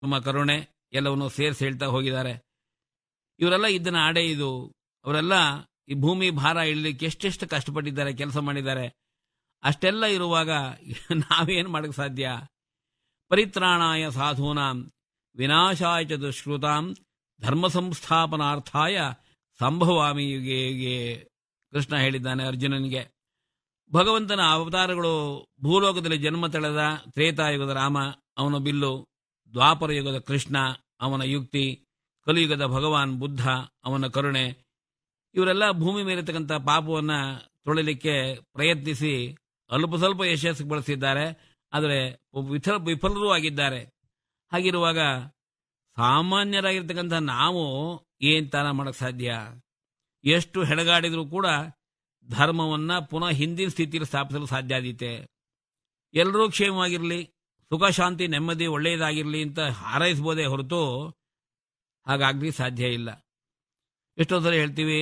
ನಮ್ಮ ಕರುಣೆ ಎಲ್ಲವನ್ನು ಸೇರಿಸಿ ಹೇಳ್ತಾ ಹೋಗಿದ್ದಾರೆ ಇವರೆಲ್ಲ ಇದನ್ನ ಆಡೇ ಇದು ಅವರೆಲ್ಲ ಈ ಭೂಮಿ ಭಾರ ಇಳಲಿಕ್ಕೆ ಎಷ್ಟೆಷ್ಟು ಕಷ್ಟಪಟ್ಟಿದ್ದಾರೆ ಕೆಲಸ ಮಾಡಿದ್ದಾರೆ ಅಷ್ಟೆಲ್ಲ ಇರುವಾಗ ನಾವೇನು ಮಾಡಕ್ಕೆ ಸಾಧ್ಯ ಪರಿತ್ರಾಣಾಯ ಸಾಧೂನಾಂ ವಿನಾಶಾಯ ಚ ದುಷ್ಕೃತಾಂ ಧರ್ಮ ಸಂಸ್ಥಾಪನಾರ್ಥಾಯ ಸಂಭವಾಮಿ ಯುಗೆ ಯುಗೆ ಕೃಷ್ಣ ಹೇಳಿದ್ದಾನೆ ಅರ್ಜುನನಿಗೆ ಭಗವಂತನ ಅವತಾರಗಳು ಭೂಲೋಕದಲ್ಲಿ ಜನ್ಮ ತಳೆದ ತ್ರೇತಾಯುಗದ ರಾಮ ಅವನ ಬಿಲ್ಲು ದ್ವಾಪರ ಯುಗದ ಕೃಷ್ಣ ಅವನ ಯುಕ್ತಿ ಕಲಿಯುಗದ ಭಗವಾನ್ ಬುದ್ಧ ಅವನ ಕರುಣೆ ಇವರೆಲ್ಲ ಭೂಮಿ ಮೇಲಿರ್ತಕ್ಕಂಥ ಪಾಪವನ್ನ ತೊಳಿಲಿಕ್ಕೆ ಪ್ರಯತ್ನಿಸಿ ಅಲ್ಪ ಸ್ವಲ್ಪ ಯಶಸ್ಸು ಬಳಸಿದ್ದಾರೆ ಆದರೆ ವಿಫಲ ವಿಫಲರೂ ಆಗಿದ್ದಾರೆ ಹಾಗಿರುವಾಗ ಸಾಮಾನ್ಯರಾಗಿರ್ತಕ್ಕಂಥ ನಾವು ಏನ್ ತಾನ ಮಾಡಕ್ ಸಾಧ್ಯ ಎಷ್ಟು ಹೆಣಗಾಡಿದ್ರೂ ಕೂಡ ಧರ್ಮವನ್ನ ಪುನಃ ಹಿಂದಿನ ಸ್ಥಿತಿಯಲ್ಲಿ ಸ್ಥಾಪಿಸಲು ಸಾಧ್ಯ ಆದೀತೆ ಎಲ್ಲರೂ ಕ್ಷೇಮವಾಗಿರಲಿ ಸುಖ ಶಾಂತಿ ನೆಮ್ಮದಿ ಒಳ್ಳೆಯದಾಗಿರಲಿ ಅಂತ ಹಾರೈಸ್ಬೋದೇ ಹೊರತು ಹಾಗಾಗ್ಲಿ ಸಾಧ್ಯ ಇಲ್ಲ ಎಷ್ಟೋ ಸಲ ಹೇಳ್ತೀವಿ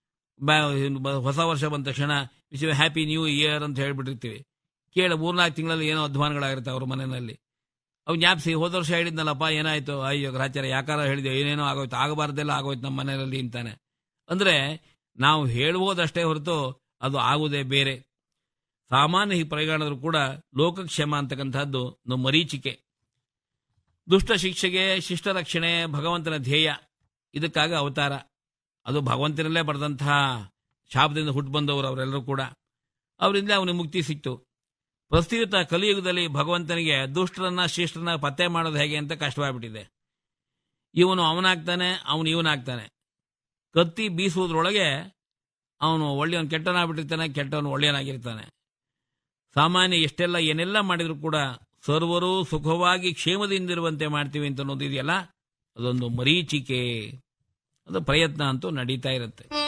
ಬ- ಬ- ಹೊಸ ವರ್ಷ ಬಂದ ತಕ್ಷಣ ವಿಶ್ ಹ್ಯಾಪಿ ನ್ಯೂ ಇಯರ್ ಅಂತ ಹೇಳ್ಬಿಟ್ಟಿರ್ತೀವಿ ಕೇಳ ಮೂರ್ನಾಲ್ಕು ತಿಂಗಳಲ್ಲಿ ಏನೋ ಅಧ್ವಾನಗಳಾಗಿರುತ್ತೆ ಅವ್ರ ಮನೆಯಲ್ಲಿ ಅವ್ ಜ್ಞಾಪಿಸಿ ಹೋದ ವರ್ಷ ಹೇಳಿದ್ನಲ್ಲಪ್ಪ ಏನಾಯ್ತು ಅಯ್ಯೋ ಗ್ರಾಚಾರ ಯಾಕಾರ ಹೇಳಿದೆ ಏನೇನೋ ಆಗೋಯ್ತು ಆಗಬಾರ್ದೆಲ್ಲ ಆಗೋಯ್ತು ನಮ್ಮ ಮನೆಯಲ್ಲಿ ಅಂತಾನೆ ಅಂದ್ರೆ ನಾವು ಹೇಳುವುದಷ್ಟೇ ಹೊರತು ಅದು ಆಗುವುದೇ ಬೇರೆ ಸಾಮಾನ್ಯ ಈ ಪರಿಗಣದ್ರು ಕೂಡ ಲೋಕಕ್ಷೇಮ ಅಂತಕ್ಕಂಥದ್ದು ನಮ್ಮ ಮರೀಚಿಕೆ ದುಷ್ಟ ಶಿಕ್ಷೆಗೆ ಶಿಷ್ಟ ರಕ್ಷಣೆ ಭಗವಂತನ ಧ್ಯೇಯ ಇದಕ್ಕಾಗಿ ಅವತಾರ ಅದು ಭಗವಂತನಲ್ಲೇ ಬರೆದಂತಹ ಶಾಪದಿಂದ ಹುಟ್ಟು ಬಂದವರು ಅವರೆಲ್ಲರೂ ಕೂಡ ಅವರಿಂದ ಅವನಿಗೆ ಮುಕ್ತಿ ಸಿಕ್ತು ಪ್ರಸ್ತುತ ಕಲಿಯುಗದಲ್ಲಿ ಭಗವಂತನಿಗೆ ದುಷ್ಟರನ್ನ ಶಿಷ್ಟರನ್ನ ಪತ್ತೆ ಮಾಡೋದು ಹೇಗೆ ಅಂತ ಕಷ್ಟವಾಗ್ಬಿಟ್ಟಿದೆ ಇವನು ಅವನಾಗ್ತಾನೆ ಅವನು ಇವನಾಗ್ತಾನೆ ಕತ್ತಿ ಬೀಸುವುದ್ರೊಳಗೆ ಅವನು ಒಳ್ಳೆಯವನು ಕೆಟ್ಟವನಾಗ್ಬಿಟ್ಟಿರ್ತಾನೆ ಕೆಟ್ಟವನು ಒಳ್ಳೆಯವನಾಗಿರ್ತಾನೆ ಸಾಮಾನ್ಯ ಎಷ್ಟೆಲ್ಲ ಏನೆಲ್ಲ ಮಾಡಿದ್ರು ಕೂಡ ಸರ್ವರು ಸುಖವಾಗಿ ಕ್ಷೇಮದಿಂದಿರುವಂತೆ ಮಾಡ್ತೀವಿ ಅಂತ ಅನ್ನೋದು ಇದೆಯಲ್ಲ ಅದೊಂದು ಮರೀಚಿಕೆ ಅದು ಪ್ರಯತ್ನ ಅಂತೂ ನಡೀತಾ ಇರುತ್ತೆ